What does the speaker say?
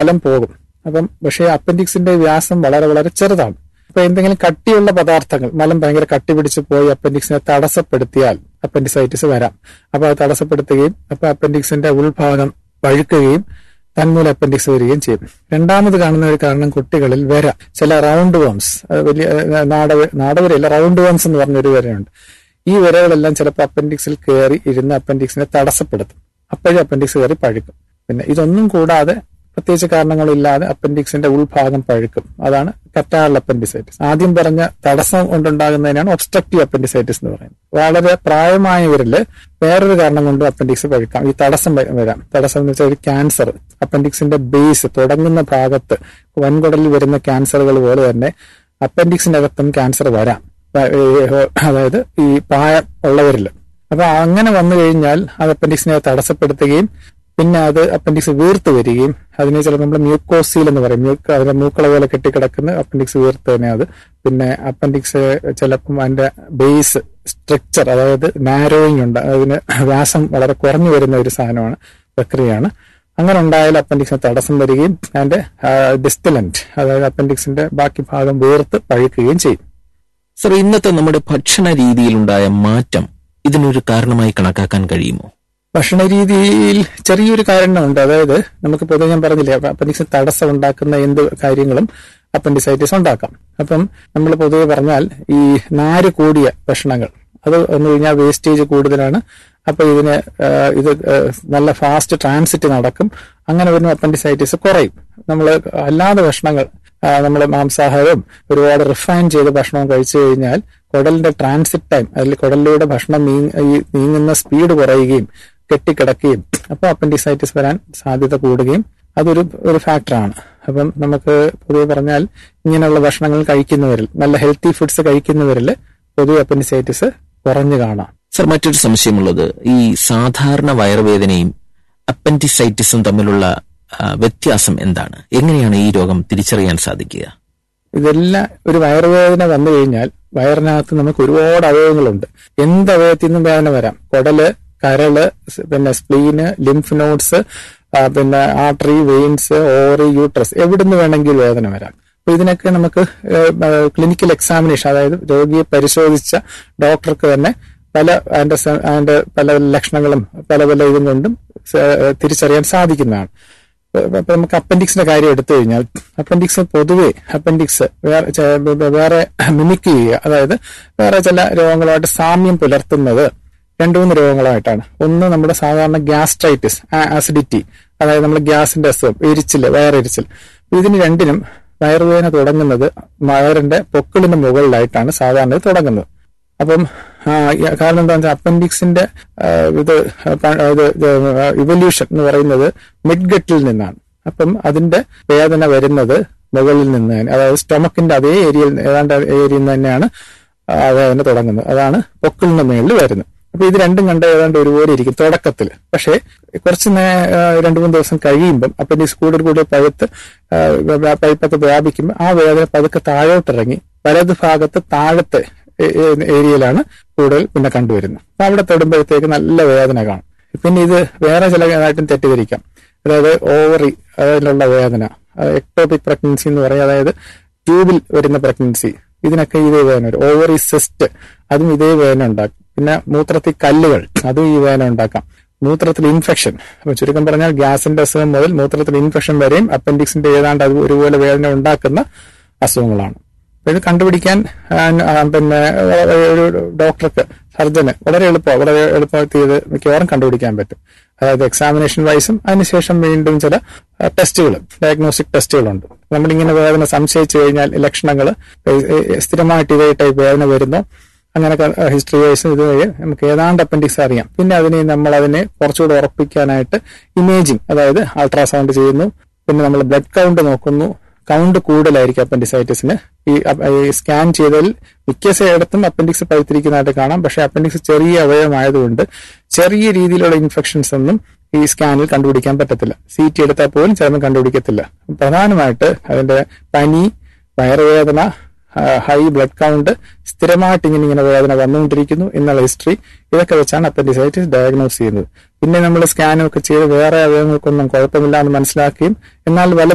മലം പോകും അപ്പം പക്ഷേ അപ്പൻഡിക്സിന്റെ വ്യാസം വളരെ വളരെ ചെറുതാണ് അപ്പൊ എന്തെങ്കിലും കട്ടിയുള്ള പദാർത്ഥങ്ങൾ മലം ഭയങ്കര കട്ടി പിടിച്ച് പോയി അപ്പൻഡിക്സിനെ തടസ്സപ്പെടുത്തിയാൽ അപ്പൻഡിസൈറ്റിസ് വരാം അപ്പൊ അത് തടസ്സപ്പെടുത്തുകയും അപ്പൊ അപ്പൻഡിക്സിന്റെ ഉൾഭാഗം പഴുക്കുകയും തന്മൂലം അപ്പൻഡിക്സ് വരികയും ചെയ്യും രണ്ടാമത് കാണുന്ന ഒരു കാരണം കുട്ടികളിൽ വര ചില റൗണ്ട് വേംസ് വലിയ ഏഹ്, നാടക നാടവരല്ല റൗണ്ട് വേംസ് എന്ന് പറഞ്ഞൊരു വരയുണ്ട് ഈ വരകളെല്ലാം ചിലപ്പോൾ അപ്പൻഡിക്സിൽ കയറി ഇരുന്ന് അപ്പൻഡിക്സിനെ തടസ്സപ്പെടുത്തും അപ്പോഴും അപ്പൻഡിക്സ് കയറി പഴുക്കും പിന്നെ ഇതൊന്നും കൂടാതെ പ്രത്യേകിച്ച് കാരണങ്ങളില്ലാതെ അപ്പൻഡിക്സിന്റെ ഉൾഭാഗം പഴുക്കും അതാണ് കറ്റാറൽ അപ്പൻഡിസൈറ്റിസ് ആദ്യം പറഞ്ഞ തടസ്സം കൊണ്ടുണ്ടാകുന്നതിനാണ് ഒബ്സ്ട്രക്റ്റീവ് അപ്പൻഡിസൈറ്റിസ് എന്ന് പറയുന്നത് വളരെ പ്രായമായവരിൽ വേറൊരു കാരണം കൊണ്ട് അപ്പൻഡിക്സ് പഴുക്കാം ഈ തടസ്സം വ- വരാം തടസ്സം എന്ന് വെച്ചാൽ ഒരു ക്യാൻസർ അപ്പൻഡിക്സിന്റെ ബേസ് തുടങ്ങുന്ന ഭാഗത്ത് വൻകുടലിൽ വരുന്ന ക്യാൻസറുകൾ പോലെ തന്നെ അപ്പൻഡിക്സിനകത്തും ക്യാൻസർ വരാം പ- ഏഹ് അതായത് ഈ പായ ഉള്ളവരിൽ അപ്പൊ അങ്ങനെ വന്നു കഴിഞ്ഞാൽ അത് അപ്പൻഡിക്സിനെ തടസ്സപ്പെടുത്തുകയും പിന്നെ അത് അപ്പൻഡിക്സ് വീർത്ത് വരികയും അതിനെ ചിലപ്പോൾ നമ്മൾ മ്യൂക്കോസീൽ എന്ന് പറയും മ്യൂക്ക് അതിന്റെ മൂക്കള പോലെ കെട്ടിക്കിടക്കുന്ന അപ്പൻഡിക്സ് വീർത്ത് തന്നെ അത് പിന്നെ അപ്പൻഡിക്സ് ചിലപ്പം അതിന്റെ ബേസ് സ്ട്രക്ചർ അതായത് നാരോയിങ് ഉണ്ട് അതിന് വ്യാസം വളരെ കുറഞ്ഞു വരുന്ന ഒരു സാധനമാണ് പ്രക്രിയയാണ് അങ്ങനെ ഉണ്ടായാൽ അപ്പൻഡിക്സിന് തടസ്സം വരികയും അതിന്റെ ഡിസ്റ്റലന്റ് അതായത് അപ്പൻഡിക്സിന്റെ ബാക്കി ഭാഗം വീർത്ത് പഴുക്കുകയും ചെയ്യും സർ ഇന്നത്തെ നമ്മുടെ ഭക്ഷണ രീതിയിലുണ്ടായ മാറ്റം ഇതിനൊരു കാരണമായി കണക്കാക്കാൻ കഴിയുമോ ഭക്ഷണ രീതിയിൽ ചെറിയൊരു കാരണമുണ്ട് അതായത് നമുക്ക് പൊതുവെ ഞാൻ പറഞ്ഞില്ലേ അപ്പൻഡിക്സ് തടസ്സം ഉണ്ടാക്കുന്ന എന്ത് കാര്യങ്ങളും അപ്പൻഡിസൈറ്റിസ് ഉണ്ടാക്കാം അപ്പം നമ്മൾ പൊതുവെ പറഞ്ഞാൽ ഈ നാര് കൂടിയ ഭക്ഷണങ്ങൾ അത് വന്നു കഴിഞ്ഞാൽ വേസ്റ്റേജ് കൂടുതലാണ് അപ്പൊ ഇതിന് ആ, ഇത് ആ, നല്ല ഫാസ്റ്റ് ട്രാൻസിറ്റ് നടക്കും അങ്ങനെ വരുന്ന അപ്പൻഡിസൈറ്റിസ് കുറയും നമ്മൾ അല്ലാതെ ഭക്ഷണങ്ങൾ നമ്മൾ മാംസാഹാരവും ഒരുപാട് റിഫൈൻ ചെയ്ത ഭക്ഷണവും കഴിച്ചു കഴിഞ്ഞാൽ കുടലിന്റെ ട്രാൻസിറ്റ് ടൈം അതിൽ കുടലിലൂടെ ഭക്ഷണം നീങ്ങ ഈ നീങ്ങുന്ന സ്പീഡ് കുറയുകയും കെട്ടിക്കിടക്കുകയും അപ്പോൾ അപ്പൻഡിസൈറ്റിസ് വരാൻ സാധ്യത കൂടുകയും അതൊരു ഒരു ഫാക്ടറാണ് അപ്പം നമുക്ക് പൊതുവെ പറഞ്ഞാൽ ഇങ്ങനെയുള്ള ഭക്ഷണങ്ങൾ കഴിക്കുന്നവരിൽ നല്ല ഹെൽത്തി ഫുഡ്സ് കഴിക്കുന്നവരിൽ പൊതുവെ അപ്പൻഡിസൈറ്റിസ് കുറഞ്ഞു കാണാം സർ മറ്റൊരു സംശയമുള്ളത് ഈ സാധാരണ വയറുവേദനയും അപ്പൻഡിസൈറ്റിസും തമ്മിലുള്ള ആ, വ്യത്യാസം എന്താണ് എങ്ങനെയാണ് ഈ രോഗം തിരിച്ചറിയാൻ സാധിക്കുക ഇതെല്ലാം ഒരു വയറുവേദന വന്നു കഴിഞ്ഞാൽ വയറിനകത്ത് നമുക്ക് ഒരുപാട് അവയവങ്ങളുണ്ട് എന്ത് അവയവത്തിൽ നിന്നും വേദന വരാം കുടല് കരള് സ് പിന്നെ സ്പ്ലീന് ലിംഫ് നോഡ്സ് പിന്നെ ആർട്ടറി വെയിൻസ് ഓറി യൂട്രസ് എവിടുന്ന് വേണമെങ്കിലും വേദന വരാം അപ്പൊ ഇതിനൊക്കെ നമുക്ക് ക്ലിനിക്കൽ എക്സാമിനേഷൻ അതായത് രോഗിയെ പരിശോധിച്ച ഡോക്ടർക്ക് തന്നെ പല അതിന്റെ സ- അതിന്റെ പല ലക്ഷണങ്ങളും പല പല ഇതും കൊണ്ടും സ- തിരിച്ചറിയാൻ സാധിക്കുന്നതാണ് അപ്പൊ നമുക്ക് അപ്പൻഡിക്സിന്റെ കാര്യം എടുത്തു കഴിഞ്ഞാൽ അപ്പൻഡിക്സ് പൊതുവെ അപ്പൻഡിക്സ് വേറെ ചെ- വേറെ മിമിക് ചെയ്യുക അതായത് വേറെ ചില രോഗങ്ങളുമായിട്ട് സാമ്യം പുലർത്തുന്നത് രണ്ടു മൂന്ന് രോഗങ്ങളായിട്ടാണ് ഒന്ന് നമ്മുടെ സാധാരണ ഗ്യാസ്ട്രൈറ്റിസ് ആസിഡിറ്റി അതായത് നമ്മൾ ഗ്യാസിന്റെ അസുഖം എരിച്ചില് വയറെരിച്ചിൽ ഇതിന് രണ്ടിനും വയറുവേദന തുടങ്ങുന്നത് വയറിന്റെ പൊക്കിളിന് മുകളിലായിട്ടാണ് സാധാരണ ഇത് തുടങ്ങുന്നത് അപ്പം ആ, ഈ കാരണം എന്താ വെച്ചാൽ അപ്പൻഡിക്സിന്റെ ആ, ഇത് പ- ഇത് ഇവല്യൂഷൻ എന്ന് പറയുന്നത് മിഡ്ഗട്ടിൽ നിന്നാണ് അപ്പം അതിന്റെ വേദന വരുന്നത് മുകളിൽ നിന്ന് തന്നെ അതായത് സ്റ്റൊമക്കിന്റെ അതേ ഏരിയയിൽ ഏതാണ്ട് ഏരിയയിൽ നിന്ന് തന്നെയാണ് ആ വേദന തുടങ്ങുന്നത് അതാണ് പൊക്കിളിന്റെ മേളിൽ വരുന്നത് അപ്പൊ ഇത് രണ്ടും കണ്ട ഏതാണ്ട് ഒരുപോലെ ഇരിക്കും തുടക്കത്തിൽ പക്ഷേ കുറച്ച് നേ ആ, രണ്ടു മൂന്ന് ദിവസം കഴിയുമ്പം അപ്പൻഡിക്സ് കൂടുതൽ കൂടുതൽ പഴുത്ത് ആ, വ്യാ- പഴുപ്പൊക്കെ വ്യാപിക്കുമ്പോൾ ആ വേദന പതുക്കെ താഴോട്ടിറങ്ങി വലത് ഭാഗത്ത് താഴത്തെ ഏ- ഏ- ഏരിയയിലാണ് കൂടുതൽ പിന്നെ കണ്ടുവരുന്നത് അപ്പൊ അവിടെ തൊടുമ്പോഴത്തേക്ക് നല്ല വേദന കാണും പിന്നെ ഇത് വേറെ ചില ഇതായിട്ടും തെറ്റിദ്ധരിക്കാം അതായത് ഓവറി അതിലുള്ള വേദന എക്ടോപിക് പ്രഗ്നൻസി എന്ന് പറയും അതായത് ട്യൂബിൽ വരുന്ന പ്രഗ്നൻസി ഇതിനൊക്കെ ഇതേ വേദന വരും ഓവറി സിസ്റ്റ് അതും ഇതേ വേദന ഉണ്ടാക്കും പിന്നെ മൂത്രത്തിൽ കല്ലുകൾ അതും ഈ വേദന ഉണ്ടാക്കാം മൂത്രത്തിൽ ഇൻഫെക്ഷൻ അപ്പൊ ചുരുക്കം പറഞ്ഞാൽ ഗ്യാസിന്റെ അസുഖം മുതൽ മൂത്രത്തിൽ ഇൻഫെക്ഷൻ വരെയും അപ്പൻഡിക്സിന്റെ ഏതാണ്ട് അത് ഒരുപോലെ വേദന ഉണ്ടാക്കുന്ന അസുഖങ്ങളാണ് അപ്പൊ ഇത് കണ്ടുപിടിക്കാൻ ആ, ആ, പിന്നെ ആ, ഒരു ഡോക്ടർക്ക് സർജന് വളരെ എളുപ്പം വളരെ എളുപ്പത്തിൽ ഇത് മിക്കവാറും കണ്ടുപിടിക്കാൻ പറ്റും അതായത് എക്സാമിനേഷൻ വൈസും അതിനുശേഷം വീണ്ടും ചില ടെസ്റ്റുകൾ ഡയഗ്നോസ്റ്റിക് ടെസ്റ്റുകളുണ്ട് നമ്മളിങ്ങനെ വേദന സംശയിച്ചു കഴിഞ്ഞാൽ ലക്ഷണങ്ങൾ സ്ഥിരമായിട്ട് ഇതേ ടൈപ്പ് വേദന വരുന്നു അങ്ങനെ ഹിസ്റ്ററി വൈസ് ഇത് വഴി നമുക്ക് ഏതാണ്ട് അപ്പൻഡിക്സ് അറിയാം പിന്നെ അതിനെ നമ്മൾ അതിനെ കുറച്ചുകൂടെ ഉറപ്പിക്കാനായിട്ട് ഇമേജിങ് അതായത് അൾട്രാസൗണ്ട് ചെയ്യുന്നു പിന്നെ നമ്മൾ ബ്ലഡ് കൗണ്ട് നോക്കുന്നു കൗണ്ട് കൂടുതലായിരിക്കും അപ്പൻഡിസൈറ്റിസിന് ഈ അപ്പ- ഈ സ്കാൻ ചെയ്തതിൽ മിക്ക ഇടത്തും അപ്പൻഡിക്സ് പഴുത്തിരിക്കുന്നതായിട്ട് കാണാം പക്ഷെ അപ്പൻഡിക്സ് ചെറിയ അവയവമായതുകൊണ്ട് ചെറിയ രീതിയിലുള്ള ഇൻഫെക്ഷൻസ് ഒന്നും ഈ സ്കാനിൽ കണ്ടുപിടിക്കാൻ പറ്റത്തില്ല സി ടി എടുത്താൽ പോലും ചിലപ്പോൾ കണ്ടുപിടിക്കത്തില്ല പ്രധാനമായിട്ട് അതിന്റെ പനി വയറുവേദന ഹൈ ബ്ലഡ് കൗണ്ട് സ്ഥിരമായിട്ട് ഇങ്ങനെ ഇങ്ങനെ വേദന വന്നുകൊണ്ടിരിക്കുന്നു എന്നുള്ള ഹിസ്റ്ററി ഇതൊക്കെ വെച്ചാണ് അപ്പൻഡിസൈറ്റിസ് ഡയഗ്നോസ് ചെയ്യുന്നത് പിന്നെ നമ്മൾ സ്കാനൊക്കെ ചെയ്ത് വേറെ അവയവങ്ങൾക്കൊന്നും കുഴപ്പമില്ല എന്ന് മനസ്സിലാക്കുകയും എന്നാൽ വല്ല